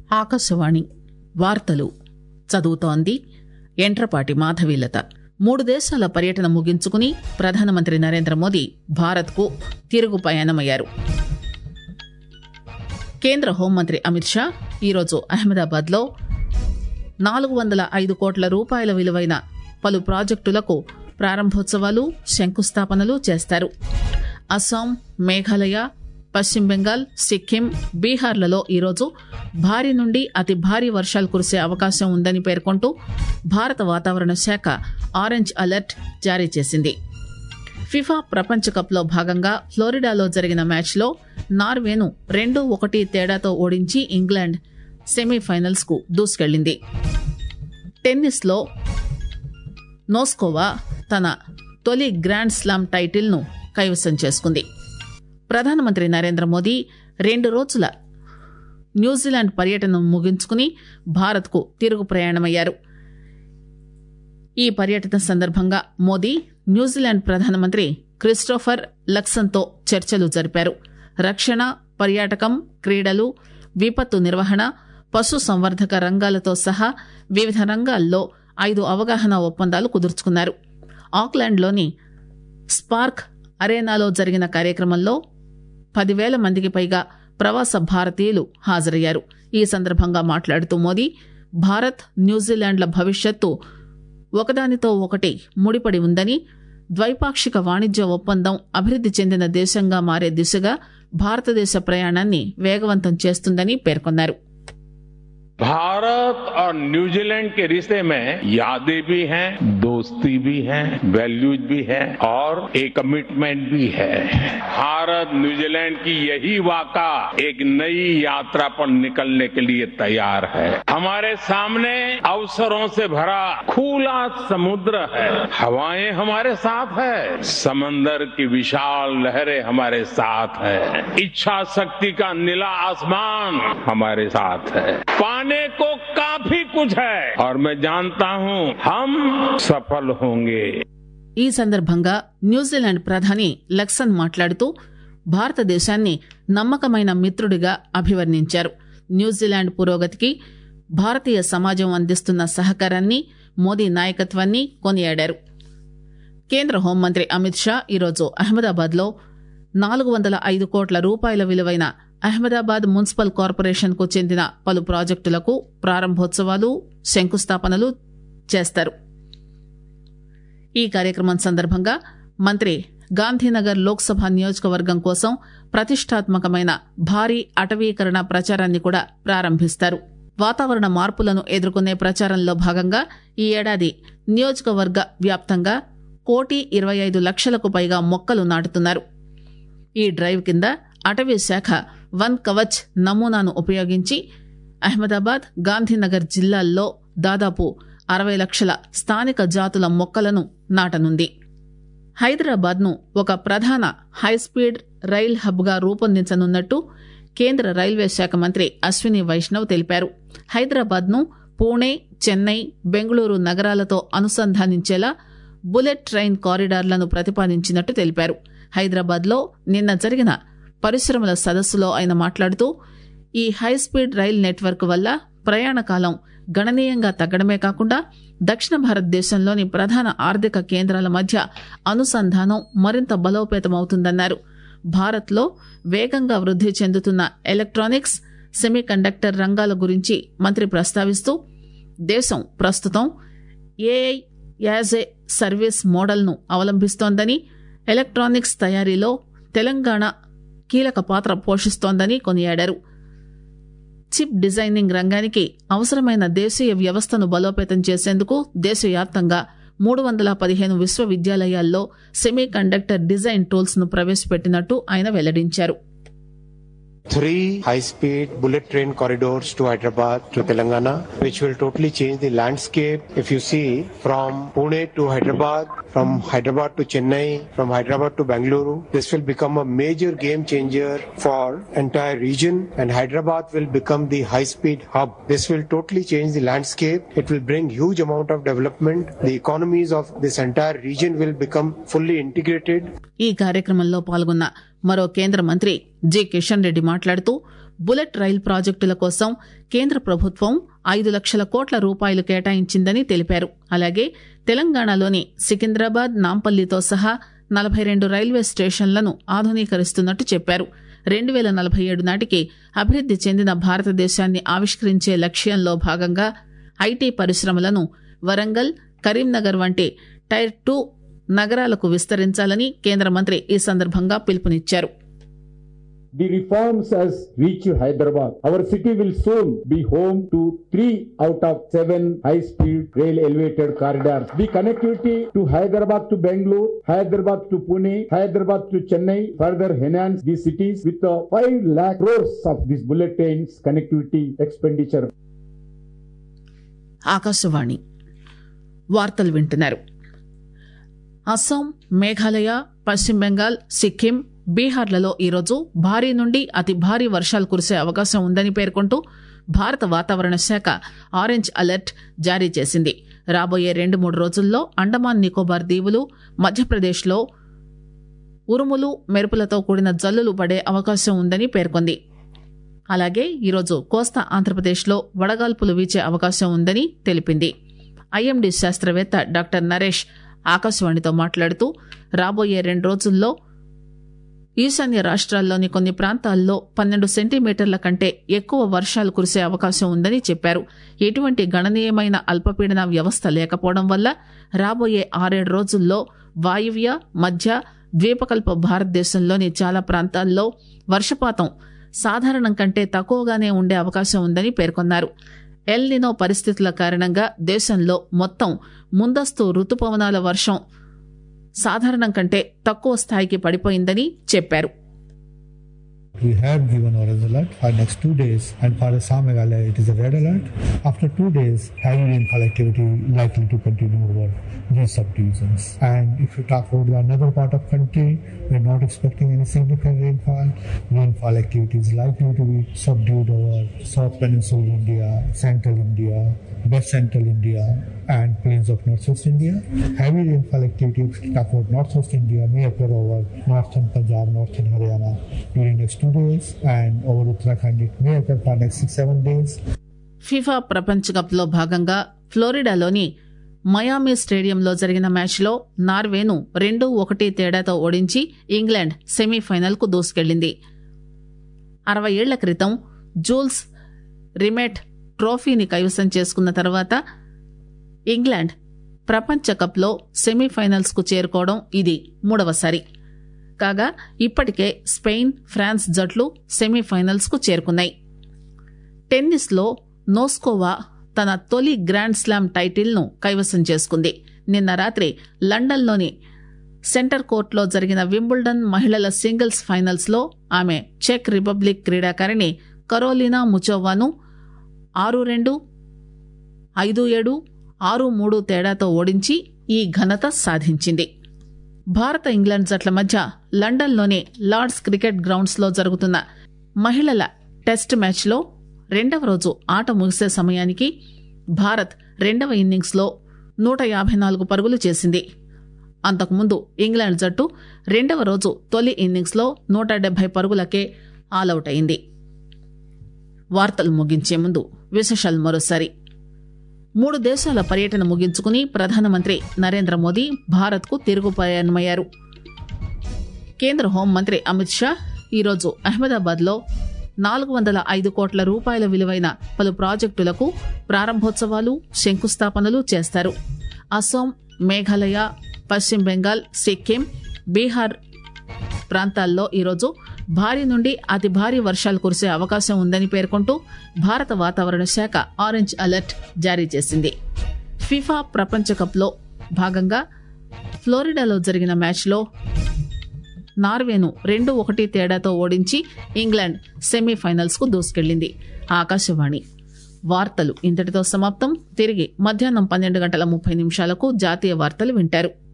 ఆకాశవాణి వార్తలు చదువుతోంది ఎంట్రపాటి మాధవీలత మూడు దేశాల పర్యటన ముగించుకుని ప్రధానమంత్రి నరేంద్ర మోదీ భారత్కు తిరుగు పయనమయ్యారు కేంద్ర హోంమంత్రి అమిత్ షా ఈరోజు అహ్మదాబాద్లో నాలుగు వందల ఐదు కోట్ల రూపాయల విలువైన పలు ప్రాజెక్టులకు ప్రారంభోత్సవాలు శంకుస్థాపనలు చేస్తారు అస్సాం మేఘాలయ పశ్చిమ బెంగాల్ సిక్కిం బీహార్లలో ఈరోజు భారీ నుండి అతి భారీ వర్షాలు కురిసే అవకాశం ఉందని పేర్కొంటూ భారత వాతావరణ శాఖ ఆరెంజ్ అలర్ట్ జారీ చేసింది ఫిఫా ప్రపంచ కప్లో భాగంగా ఫ్లోరిడాలో జరిగిన మ్యాచ్లో నార్వేను రెండు ఒకటి తేడాతో ఓడించి ఇంగ్లాండ్ సెమీఫైనల్స్ కు దూసుకెళ్లింది టెన్నిస్లో నోస్కోవా తన తొలి గ్రాండ్ స్లామ్ టైటిల్ను కైవసం చేసుకుంది ప్రధానమంత్రి నరేంద్ర మోదీ రెండు రోజుల న్యూజిలాండ్ పర్యటన ముగించుకుని భారత్కు తిరుగు ప్రయాణమయ్యారు ఈ పర్యటన సందర్భంగా మోదీ న్యూజిలాండ్ ప్రధానమంత్రి క్రిస్టోఫర్ లక్సన్తో చర్చలు జరిపారు రక్షణ పర్యాటకం క్రీడలు విపత్తు నిర్వహణ పశు సంవర్ధక రంగాలతో సహా వివిధ రంగాల్లో ఐదు అవగాహన ఒప్పందాలు కుదుర్చుకున్నారు ఆక్లాండ్లోని స్పార్క్ అరేనాలో జరిగిన కార్యక్రమంలో పదివేల మందికి పైగా ప్రవాస భారతీయులు హాజరయ్యారు ఈ సందర్భంగా మాట్లాడుతూ మోదీ భారత్ న్యూజిలాండ్ల భవిష్యత్తు ఒకదానితో ఒకటి ముడిపడి ఉందని ద్వైపాక్షిక వాణిజ్య ఒప్పందం అభివృద్ది చెందిన దేశంగా మారే దిశగా భారతదేశ ప్రయాణాన్ని వేగవంతం చేస్తుందని పేర్కొన్నారు भारत और न्यूजीलैंड के रिश्ते में यादें भी हैं दोस्ती भी है वैल्यूज भी है और एक कमिटमेंट भी है भारत न्यूजीलैंड की यही वाका एक नई यात्रा पर निकलने के लिए तैयार है हमारे सामने अवसरों से भरा खुला समुद्र है हवाएं हमारे साथ है समंदर की विशाल लहरें हमारे साथ है इच्छा शक्ति का नीला आसमान हमारे साथ है पाने को काफी कुछ है और मैं जानता हूं हम सफल होंगे ఈ సందర్భంగా న్యూజిలాండ్ ప్రధాని లక్సన్ మాట్లాడుతూ భారతదేశాన్ని నమ్మకమైన మిత్రుడిగా అభివర్ణించారు న్యూజిలాండ్ పురోగతికి భారతీయ సమాజం అందిస్తున్న సహకారాన్ని మోదీ నాయకత్వాన్ని కొనియాడారు కేంద్ర హోంమంత్రి అమిత్ షా ఈరోజు అహ్మదాబాద్లో నాలుగు వందల ఐదు కోట్ల రూపాయల విలువైన అహ్మదాబాద్ మున్సిపల్ కార్పొరేషన్ కు చెందిన పలు ప్రాజెక్టులకు ప్రారంభోత్సవాలు శంకుస్థాపనలు చేస్తారు ఈ కార్యక్రమం సందర్భంగా మంత్రి గాంధీనగర్ లోక్సభ నియోజకవర్గం కోసం ప్రతిష్టాత్మకమైన భారీ అటవీకరణ ప్రచారాన్ని కూడా ప్రారంభిస్తారు వాతావరణ మార్పులను ఎదుర్కొనే ప్రచారంలో భాగంగా ఈ ఏడాది నియోజకవర్గ వ్యాప్తంగా కోటి ఇరవై ఐదు లక్షలకు పైగా మొక్కలు నాటుతున్నారు ఈ డ్రైవ్ కింద అటవీ శాఖ వన్ కవచ్ నమూనాను ఉపయోగించి అహ్మదాబాద్ గాంధీనగర్ జిల్లాల్లో దాదాపు అరవై లక్షల స్థానిక జాతుల మొక్కలను నాటనుంది హైదరాబాద్ ను ఒక ప్రధాన హైస్పీడ్ రైల్ హబ్ గా రూపొందించనున్నట్టు కేంద్ర రైల్వే శాఖ మంత్రి అశ్విని వైష్ణవ్ తెలిపారు హైదరాబాద్ ను పూణే చెన్నై బెంగళూరు నగరాలతో అనుసంధానించేలా బుల్లెట్ ట్రైన్ కారిడార్లను ప్రతిపాదించినట్టు తెలిపారు హైదరాబాద్ లో నిన్న జరిగిన పరిశ్రమల సదస్సులో ఆయన మాట్లాడుతూ ఈ హైస్పీడ్ రైల్ నెట్వర్క్ వల్ల ప్రయాణ కాలం గణనీయంగా తగ్గడమే కాకుండా దక్షిణ భారతదేశంలోని ప్రధాన ఆర్థిక కేంద్రాల మధ్య అనుసంధానం మరింత బలోపేతమవుతుందన్నారు భారత్లో వేగంగా వృద్ది చెందుతున్న ఎలక్ట్రానిక్స్ సెమీ కండక్టర్ రంగాల గురించి మంత్రి ప్రస్తావిస్తూ దేశం ప్రస్తుతం ఏఐ యాజ్ ఏ సర్వీస్ మోడల్ను అవలంబిస్తోందని ఎలక్ట్రానిక్స్ తయారీలో తెలంగాణ కీలక పాత్ర పోషిస్తోందని కొనియాడారు చిప్ డిజైనింగ్ రంగానికి అవసరమైన దేశీయ వ్యవస్థను బలోపేతం చేసేందుకు దేశవ్యాప్తంగా మూడు వందల పదిహేను విశ్వవిద్యాలయాల్లో సెమీ కండక్టర్ డిజైన్ టూల్స్ ను ప్రవేశపెట్టినట్టు ఆయన వెల్లడించారు three high-speed bullet train corridors to Hyderabad to Telangana, which will totally change the landscape. If you see from Pune to Hyderabad, from Hyderabad to Chennai, from Hyderabad to Bangalore, this will become a major game changer for entire region and Hyderabad will become the high-speed hub. This will totally change the landscape. It will bring huge amount of development. The economies of this entire region will become fully integrated. ఈ కార్యక్రమంలో పాల్గొన్న మరో కేంద్ర మంత్రి G Kishan Reddy మాట్లాడుతూ bullet rail ప్రాజెక్టుల కోసం కేంద్ర ప్రభుత్వం ఐదు లక్షల కోట్ల రూపాయలు కేటాయించిందని తెలిపారు అలాగే తెలంగాణలోని సికింద్రాబాద్ నాంపల్లితో సహా నలభై రెండు రైల్వే స్టేషన్లను ఆధునీకరిస్తున్నట్టు చెప్పారు రెండు వేల నలభై ఏడు నాటికి అభివృద్ది చెందిన భారతదేశాన్ని ఆవిష్కరించే లక్ష్యంలో భాగంగా ఐటీ పరిశ్రమలను వరంగల్ కరీంనగర్ వంటి టైర్ టూ నగరాలకు విస్తరించాలని కేంద్ర మంత్రి ఈ సందర్భంగా పిలుపునిచ్చారు The reforms has reached Hyderabad. Our city will soon be home to three out of seven high-speed rail elevated corridors. The connectivity to Hyderabad to Bangalore, Hyderabad to Pune, Hyderabad to Chennai further enhance these cities with a 5 lakh crores of these bullet trains connectivity expenditure. Akashvani వార్తలు వింటున్నారు అస్సాం మేఘాలయ పశ్చిమ బెంగాల్ సిక్కిం బీహార్లలో ఈరోజు భారీ నుండి అతి భారీ వర్షాలు కురిసే అవకాశం ఉందని పేర్కొంటూ భారత వాతావరణ శాఖ ఆరెంజ్ అలర్ట్ జారీ చేసింది రాబోయే రెండు మూడు రోజుల్లో అండమాన్ నికోబార్ దీవులు మధ్యప్రదేశ్లో ఉరుములు మెరుపులతో కూడిన జల్లులు పడే అవకాశం ఉందని పేర్కొంది అలాగే ఈరోజు కోస్తా ఆంధ్రప్రదేశ్లో వడగాల్పులు వీచే అవకాశం ఉందని తెలిపింది ఐఎండీ శాస్త్రవేత్త డాక్టర్ నరేష్ ఆకాశవాణితో మాట్లాడుతూ రాబోయే రెండు రోజుల్లో ఈశాన్య రాష్ట్రాల్లోని కొన్ని ప్రాంతాల్లో పన్నెండు సెంటీమీటర్ల కంటే ఎక్కువ వర్షాలు కురిసే అవకాశం ఉందని చెప్పారు ఎటువంటి గణనీయమైన అల్పపీడన వ్యవస్థ లేకపోవడం వల్ల రాబోయే ఆరేడు రోజుల్లో వాయువ్య మధ్య ద్వీపకల్ప భారతదేశంలోని చాలా ప్రాంతాల్లో వర్షపాతం సాధారణం కంటే తక్కువగానే ఉండే అవకాశం ఉందని పేర్కొన్నారు ఎల్నినో పరిస్థితుల కారణంగా దేశంలో మొత్తం ముందస్తు రుతుపవనాల వర్షం సాధారణం కంటే తక్కువ స్థాయికి పడిపోయిందని చెప్పారు We have given orange alert for next two days, and for Assam Meghalaya it is a red alert. After two days, heavy rainfall activity likely to continue over these subdivisions. And if you talk about the another part of country, we are not expecting any significant rainfall. Rainfall activity is likely to be subdued over South Peninsular India, Central India, West Central India, and plains of Northwest India. Heavy rainfall activity, if you talk about Northwest India, may occur over Northern Punjab, Northern Haryana during next two days, and over Uttarakhand it may occur for next six, seven days. FIFA ప్రపంచ cup లో భాగంగా ఫ్లోరిడాలోని మయామి స్టేడియంలో జరిగిన మ్యాచ్లో నార్వేను రెండు ఒకటి తేడాతో ఓడించి ఇంగ్లాండ్ సెమీఫైనల్ కు దూసుకెళ్లింది అరవై ఏళ్ల క్రితం జూల్స్ రిమెట్ ట్రోఫీని కైవసం చేసుకున్న తర్వాత ఇంగ్లాండ్ ప్రపంచ కప్లో సెమీఫైనల్స్ కు చేరుకోవడం ఇది మూడవసారి కాగా ఇప్పటికే స్పెయిన్ ఫ్రాన్స్ జట్లు సెమీఫైనల్స్ కు చేరుకున్నాయి టెన్నిస్ లో నోస్కోవా తన తొలి గ్రాండ్ స్లామ్ టైటిల్ ను కైవసం చేసుకుంది నిన్న రాత్రి లండన్లోని సెంటర్ కోర్టులో జరిగిన వింబుల్డన్ మహిళల సింగిల్స్ ఫైనల్స్ లో ఆమె చెక్ రిపబ్లిక్ క్రీడాకారిణి కరోలినా ముచోవాను ఆరు రెండు ఐదు ఏడు ఆరు మూడు తేడాతో ఓడించి ఈ ఘనత సాధించింది భారత ఇంగ్లాండ్ జట్ల మధ్య లండన్లోని లార్డ్స్ క్రికెట్ గ్రౌండ్స్ లో జరుగుతున్న మహిళల టెస్ట్ మ్యాచ్లో రెండవ రోజు ఆట ముగిసే సమయానికి భారత్ రెండవ ఇన్నింగ్స్ లో నూట యాభై నాలుగు పరుగులు చేసింది అంతకుముందు ఇంగ్లాండ్ జట్టు రెండవ రోజు తొలి ఇన్నింగ్స్ లో నూట డెబ్బై పరుగులకే ఆలౌట్ అయింది వార్తలు ముగించే ముందు విశేషాలు మరోసారి మూడు దేశాల పర్యటన ముగించుకుని ప్రధానమంత్రి నరేంద్ర మోదీ భారత్కు తిరుగు ప్రయాణమయ్యారు కేంద్ర హోంమంత్రి అమిత్ షా ఈరోజు అహ్మదాబాద్లో నాలుగు వందల ఐదు కోట్ల రూపాయల విలువైన పలు ప్రాజెక్టులకు ప్రారంభోత్సవాలు శంకుస్థాపనలు చేస్తారు అసోం మేఘాలయ పశ్చిమ బెంగాల్ సిక్కిం బీహార్ ప్రాంతాల్లో ఈరోజు భారీ నుండి అతి భారీ వర్షాలు కురిసే అవకాశం ఉందని పేర్కొంటూ భారత వాతావరణ శాఖ ఆరెంజ్ అలర్ట్ జారీ చేసింది ఫిఫా ప్రపంచ కప్లో భాగంగా ఫ్లోరిడాలో జరిగిన మ్యాచ్లో నార్వేను రెండు ఒకటి తేడాతో ఓడించి ఇంగ్లాండ్ సెమీఫైనల్స్ కు దూసుకెళ్లింది ఆకాశవాణి వార్తలు ఇంతటితో సమాప్తం తిరిగి మధ్యాహ్నం పన్నెండు గంటల ముప్పై నిమిషాలకు జాతీయ వార్తలు వింటారు